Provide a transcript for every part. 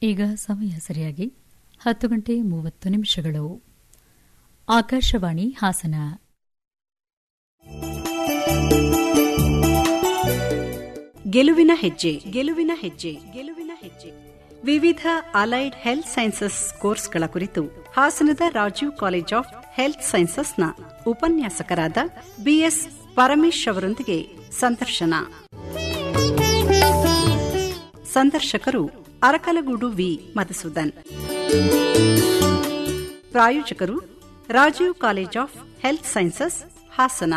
ಈಗ ಸಮಯ ಸರಿಯಾಗಿ ಹತ್ತು ಗಂಟೆ ಮೂವತ್ತು ನಿಮಿಷಗಳು ಆಕಾಶವಾಣಿ ಹಾಸನ ಗೆಲುವಿನ ಹೆಜ್ಜೆ ಗೆಲುವಿನ ಹೆಜ್ಜೆ ಗೆಲುವಿನ ಹೆಜ್ಜೆ ವಿವಿಧ ಅಲೈಡ್ ಹೆಲ್ತ್ ಸೈನ್ಸಸ್ ಕೋರ್ಸ್ಗಳ ಕುರಿತು ಹಾಸನದ ರಾಜೀವ್ ಕಾಲೇಜ್ ಆಫ್ ಹೆಲ್ತ್ ಸೈನ್ಸಸ್ನ ಉಪನ್ಯಾಸಕರಾದ ಬಿಎಸ್ ಪರಮೇಶ್ ಅವರೊಂದಿಗೆ ಸಂದರ್ಶನ ಸಂದರ್ಶಕರು ಅರಕಲಗೂಡು ವಿ ಮಧುಸೂದನ್ ಪ್ರಾಯೋಜಕರು Rajiv college of health sciences Hassan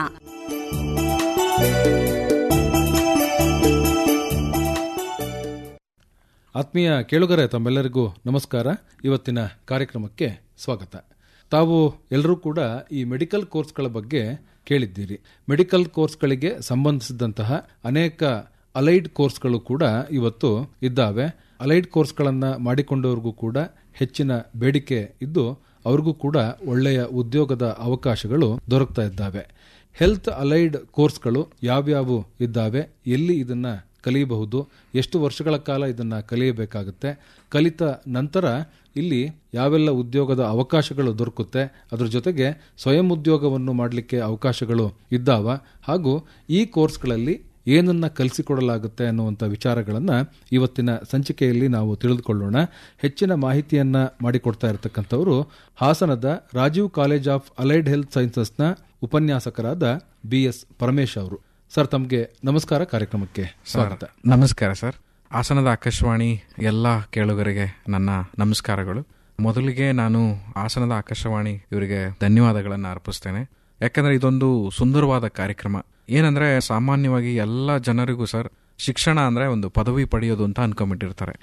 ಆತ್ಮೀಯ ಕೇಳುಗರೆ ತಮ್ಮೆಲ್ಲರಿಗೂ ನಮಸ್ಕಾರ ಇವತ್ತಿನ ಕಾರ್ಯಕ್ರಮಕ್ಕೆ ಸ್ವಾಗತ ತಾವು ಎಲ್ಲರೂ ಕೂಡ ಈ ಮೆಡಿಕಲ್ ಕೋರ್ಸ್ಗಳ ಬಗ್ಗೆ ಕೇಳಿದ್ದೀರಿ ಮೆಡಿಕಲ್ ಕೋರ್ಸ್ಗಳಿಗೆ ಸಂಬಂಧಿಸಿದಂತಹ ಅನೇಕ ಅಲೈಡ್ ಕೋರ್ಸ್ಗಳು ಕೂಡ ಇವತ್ತು ಇದ್ದಾವೆ ಅಲೈಡ್ ಕೋರ್ಸ್ಗಳನ್ನು ಮಾಡಿಕೊಂಡವ್ರಿಗೂ ಕೂಡ ಹೆಚ್ಚಿನ ಬೇಡಿಕೆ ಇದ್ದು ಅವ್ರಿಗೂ ಕೂಡ ಒಳ್ಳೆಯ ಉದ್ಯೋಗದ ಅವಕಾಶಗಳು ದೊರಕ್ತಾ ಇದ್ದಾವೆ ಹೆಲ್ತ್ ಅಲೈಡ್ ಕೋರ್ಸ್ಗಳು ಯಾವ್ಯಾವು ಇದ್ದಾವೆ ಎಲ್ಲಿ ಇದನ್ನ ಕಲಿಯಬಹುದು ಎಷ್ಟು ವರ್ಷಗಳ ಕಾಲ ಇದನ್ನ ಕಲಿಯಬೇಕಾಗುತ್ತೆ ಕಲಿತ ನಂತರ ಇಲ್ಲಿ ಯಾವೆಲ್ಲ ಉದ್ಯೋಗದ ಅವಕಾಶಗಳು ದೊರಕುತ್ತೆ ಅದರ ಜೊತೆಗೆ ಸ್ವಯಂ ಉದ್ಯೋಗವನ್ನು ಮಾಡಲಿಕ್ಕೆ ಅವಕಾಶಗಳು ಇದ್ದಾವ ಹಾಗೂ ಈ ಕೋರ್ಸ್ಗಳಲ್ಲಿ ಏನನ್ನ ಕಲಿಸಿಕೊಡಲಾಗುತ್ತೆ ಅನ್ನುವಂಥ ವಿಚಾರಗಳನ್ನ ಇವತ್ತಿನ ಸಂಚಿಕೆಯಲ್ಲಿ ನಾವು ತಿಳಿದುಕೊಳ್ಳೋಣ ಹೆಚ್ಚಿನ ಮಾಹಿತಿಯನ್ನ ಮಾಡಿಕೊಡ್ತಾ ಇರತಕ್ಕಂಥವರು ಹಾಸನದ Rajiv college of allied health ಸೈನ್ಸಸ್ನ ಉಪನ್ಯಾಸಕರಾದ ಬಿ ಎಸ್ ಪರಮೇಶ್ ಅವರು ಸರ್ ತಮಗೆ ನಮಸ್ಕಾರ ಕಾರ್ಯಕ್ರಮಕ್ಕೆ ಸ್ವಾಗತ ನಮಸ್ಕಾರ ಸರ್ ಹಾಸನದ ಆಕಾಶವಾಣಿ ಎಲ್ಲ ಕೇಳುಗರಿಗೆ ನನ್ನ ನಮಸ್ಕಾರಗಳು ಮೊದಲಿಗೆ ನಾನು ಹಾಸನದ ಆಕಾಶವಾಣಿ ಇವರಿಗೆ ಧನ್ಯವಾದಗಳನ್ನು ಅರ್ಪಿಸ್ತೇನೆ ಯಾಕಂದ್ರೆ ಇದೊಂದು ಸುಂದರವಾದ ಕಾರ್ಯಕ್ರಮ ಏನಂದ್ರೆ ಸಾಮಾನ್ಯವಾಗಿ ಎಲ್ಲ ಜನರಿಗೂ ಸರ್ ಶಿಕ್ಷಣ ಅಂದ್ರೆ ಒಂದು ಪದವಿ ಪಡೆಯೋದು ಅಂತ ಅನ್ಕೊಂಡ್ಬಿಟ್ಟಿರ್ತಾರೆ